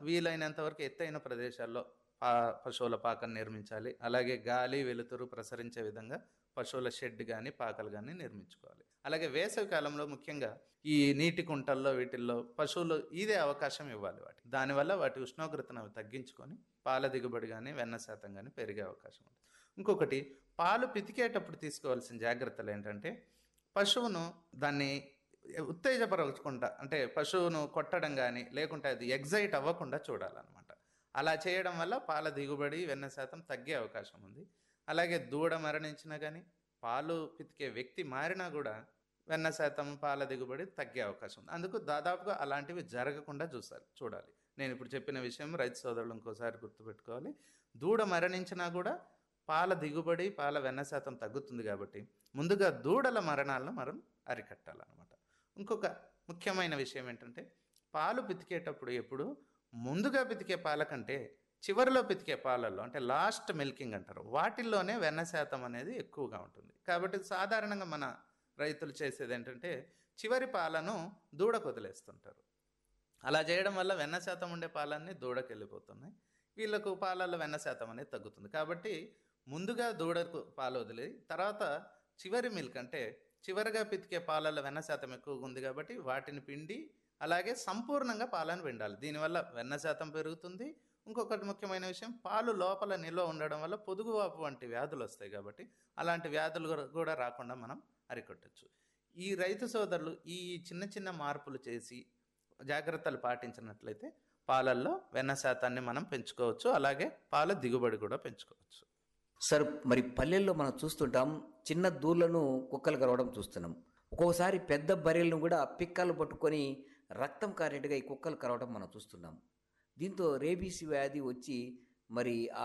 వీలైనంత వరకు ఎత్తైన ప్రదేశాల్లో పా పశువుల పాకను నిర్మించాలి అలాగే గాలి వెలుతురు ప్రసరించే విధంగా పశువుల షెడ్ కానీ పాకలు కానీ నిర్మించుకోవాలి అలాగే వేసవి కాలంలో ముఖ్యంగా ఈ నీటి కుంటల్లో వీటిల్లో పశువులు ఇదే అవకాశం ఇవ్వాలి వాటి దానివల్ల వాటి ఉష్ణోగ్రతను అవి తగ్గించుకొని పాల దిగుబడి కానీ వెన్న శాతం కానీ పెరిగే అవకాశం ఉంది ఇంకొకటి పాలు పితికేటప్పుడు తీసుకోవాల్సిన జాగ్రత్తలు ఏంటంటే పశువును దాన్ని ఉత్తేజపరచకుండా అంటే పశువును కొట్టడం కానీ లేకుంటే అది ఎగ్జైట్ అవ్వకుండా చూడాలన్నమాట అలా చేయడం వల్ల పాల దిగుబడి వెన్న శాతం తగ్గే అవకాశం ఉంది అలాగే దూడ మరణించినా కానీ పాలు పితికే వ్యక్తి మారినా కూడా వెన్న శాతం పాల దిగుబడి తగ్గే అవకాశం ఉంది అందుకు దాదాపుగా అలాంటివి జరగకుండా చూసాలి చూడాలి నేను ఇప్పుడు చెప్పిన విషయం రైతు సోదరులు ఇంకోసారి గుర్తుపెట్టుకోవాలి దూడ మరణించినా కూడా పాల దిగుబడి పాల వెన్న శాతం తగ్గుతుంది కాబట్టి ముందుగా దూడల మరణాలను మనం అరికట్టాలన్నమాట ఇంకొక ముఖ్యమైన విషయం ఏంటంటే పాలు పితికేటప్పుడు ఎప్పుడు ముందుగా పితికే పాల కంటే చివరిలో పితికే పాలల్లో అంటే లాస్ట్ మిల్కింగ్ అంటారు వాటిల్లోనే వెన్న శాతం అనేది ఎక్కువగా ఉంటుంది కాబట్టి సాధారణంగా మన రైతులు చేసేది ఏంటంటే చివరి పాలను దూడకు వదిలేస్తుంటారు అలా చేయడం వల్ల వెన్న శాతం ఉండే పాలన్నీ దూడకు వెళ్ళిపోతున్నాయి వీళ్ళకు పాలల్లో వెన్న శాతం అనేది తగ్గుతుంది కాబట్టి ముందుగా దూడకు పాలు వదిలి తర్వాత చివరి మిల్క్ అంటే చివరిగా పితికే పాలల్లో వెన్న శాతం ఎక్కువగా ఉంది కాబట్టి వాటిని పిండి అలాగే సంపూర్ణంగా పాలను పిండాలి దీనివల్ల వెన్న శాతం పెరుగుతుంది ఇంకొకటి ముఖ్యమైన విషయం పాలు లోపల నిల్వ ఉండడం వల్ల పొదుగువాపు వంటి వ్యాధులు వస్తాయి కాబట్టి అలాంటి వ్యాధులు కూడా- కూడా రాకుండా మనం అరికట్టచ్చు ఈ రైతు సోదరులు ఈ చిన్న చిన్న మార్పులు చేసి జాగ్రత్తలు పాటించినట్లయితే పాలల్లో వెన్న శాతాన్ని మనం పెంచుకోవచ్చు అలాగే పాల దిగుబడి కూడా పెంచుకోవచ్చు సార్ మరి పల్లెల్లో మనం చూస్తుంటాం చిన్న దూళ్ళను కుక్కలు కరవడం చూస్తున్నాం ఒక్కొక్కసారి పెద్ద బర్రెలను కూడా పిక్కలు పట్టుకొని రక్తం కారేట్టుగా ఈ కుక్కలు కరవడం మనం చూస్తున్నాం దీంతో రేబీస్ వ్యాధి వచ్చి మరి ఆ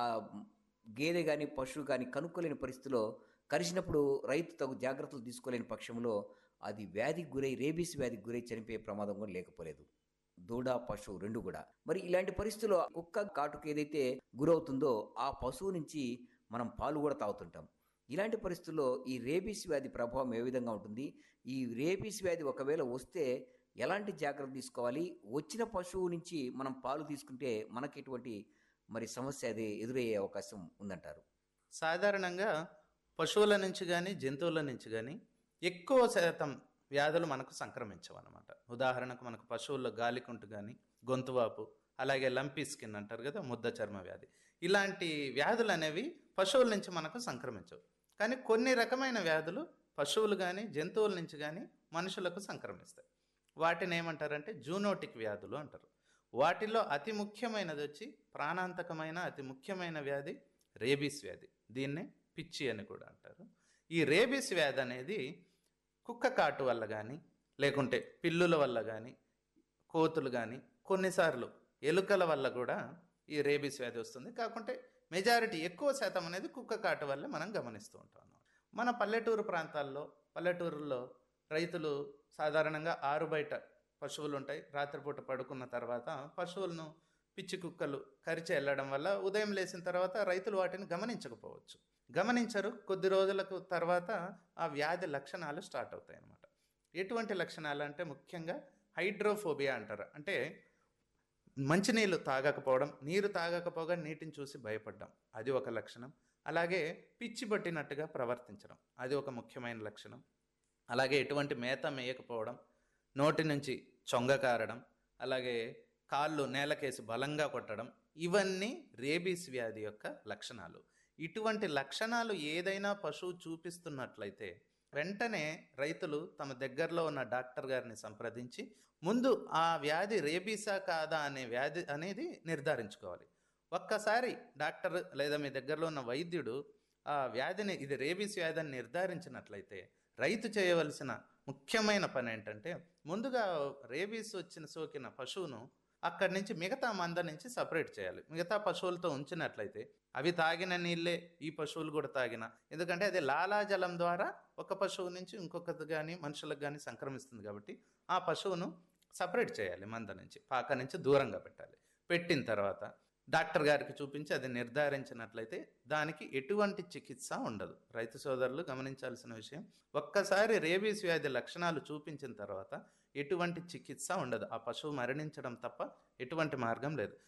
గేదె కానీ పశువు కానీ కనుక్కోలేని పరిస్థితిలో కరిచినప్పుడు రైతు తగు జాగ్రత్తలు తీసుకోలేని పక్షంలో అది వ్యాధికి గురై రేబీస్ వ్యాధికి గురై చనిపోయే ప్రమాదం కూడా లేకపోలేదు దూడ పశువు రెండు కూడా మరి ఇలాంటి పరిస్థితుల్లో కుక్క కాటుకు ఏదైతే గురవుతుందో ఆ పశువు నుంచి మనం పాలు కూడా తాగుతుంటాం ఇలాంటి పరిస్థితుల్లో ఈ రేబీస్ వ్యాధి ప్రభావం ఏ విధంగా ఉంటుంది ఈ రేబీస్ వ్యాధి ఒకవేళ వస్తే ఎలాంటి జాగ్రత్త తీసుకోవాలి వచ్చిన పశువు నుంచి మనం పాలు తీసుకుంటే మనకి ఎటువంటి మరి సమస్య అది ఎదురయ్యే అవకాశం ఉందంటారు సాధారణంగా పశువుల నుంచి కానీ జంతువుల నుంచి కానీ ఎక్కువ శాతం వ్యాధులు మనకు సంక్రమించవు అనమాట ఉదాహరణకు మనకు పశువుల్లో గాలికుంటు కానీ గొంతువాపు అలాగే లంపీ స్కిన్ అంటారు కదా ముద్ద చర్మ వ్యాధి ఇలాంటి వ్యాధులు అనేవి పశువుల నుంచి మనకు సంక్రమించవు కానీ కొన్ని రకమైన వ్యాధులు పశువులు కానీ జంతువుల నుంచి కానీ మనుషులకు సంక్రమిస్తాయి వాటిని ఏమంటారంటే జూనోటిక్ వ్యాధులు అంటారు వాటిలో అతి ముఖ్యమైనది వచ్చి ప్రాణాంతకమైన అతి ముఖ్యమైన వ్యాధి రేబీస్ వ్యాధి దీన్నే పిచ్చి అని కూడా అంటారు ఈ రేబీస్ వ్యాధి అనేది కుక్క కాటు వల్ల కానీ లేకుంటే పిల్లుల వల్ల కానీ కోతులు కానీ కొన్నిసార్లు ఎలుకల వల్ల కూడా ఈ రేబీస్ వ్యాధి వస్తుంది కాకుంటే మెజారిటీ ఎక్కువ శాతం అనేది కుక్క కాటు వల్ల మనం గమనిస్తూ ఉంటాం అన్నమాట. మన పల్లెటూరు ప్రాంతాల్లో పల్లెటూరుల్లో రైతులు సాధారణంగా ఆరు బయట పశువులు ఉంటాయి రాత్రిపూట పడుకున్న తర్వాత పశువులను పిచ్చి కుక్కలు కరిచి వెళ్ళడం వల్ల ఉదయం లేచిన తర్వాత రైతులు వాటిని గమనించకపోవచ్చు గమనించరు కొద్ది రోజులకు తర్వాత ఆ వ్యాధి లక్షణాలు స్టార్ట్ అవుతాయి అన్నమాట ఎటువంటి లక్షణాలు అంటే ముఖ్యంగా హైడ్రోఫోబియా అంటారు అంటే మంచినీళ్ళు తాగకపోవడం నీరు తాగకపోగా నీటిని చూసి భయపడడం అది ఒక లక్షణం అలాగే పిచ్చి పట్టినట్టుగా ప్రవర్తించడం అది ఒక ముఖ్యమైన లక్షణం అలాగే ఎటువంటి మేత మేయకపోవడం నోటి నుంచి చొంగ కారడం అలాగే కాళ్ళు నేలకేసి బలంగా కొట్టడం ఇవన్నీ రేబీస్ వ్యాధి యొక్క లక్షణాలు ఇటువంటి లక్షణాలు ఏదైనా పశువు చూపిస్తున్నట్లయితే వెంటనే రైతులు తమ దగ్గరలో ఉన్న డాక్టర్ గారిని సంప్రదించి ముందు ఆ వ్యాధి రేబీసా కాదా అనే వ్యాధి అనేది నిర్ధారించుకోవాలి ఒక్కసారి డాక్టర్ లేదా మీ దగ్గరలో ఉన్న వైద్యుడు ఆ వ్యాధిని ఇది రేబీస్ వ్యాధి అని నిర్ధారించినట్లయితే రైతు చేయవలసిన ముఖ్యమైన పని ఏంటంటే ముందుగా రేబీస్ వచ్చిన సోకిన పశువును అక్కడి నుంచి మిగతా మంద నుంచి సపరేట్ చేయాలి మిగతా పశువులతో ఉంచినట్లయితే అవి తాగిన నీళ్ళే ఈ పశువులు కూడా తాగిన ఎందుకంటే అది లాలాజలం ద్వారా ఒక పశువు నుంచి ఇంకొకటి కానీ మనుషులకు కానీ సంక్రమిస్తుంది కాబట్టి ఆ పశువును సపరేట్ చేయాలి మంద నుంచి పాక నుంచి దూరంగా పెట్టాలి పెట్టిన తర్వాత డాక్టర్ గారికి చూపించి అది నిర్ధారించినట్లయితే దానికి ఎటువంటి చికిత్స ఉండదు రైతు సోదరులు గమనించాల్సిన విషయం ఒక్కసారి రేబీస్ వ్యాధి లక్షణాలు చూపించిన తర్వాత ఎటువంటి చికిత్స ఉండదు ఆ పశువు మరణించడం తప్ప ఎటువంటి మార్గం లేదు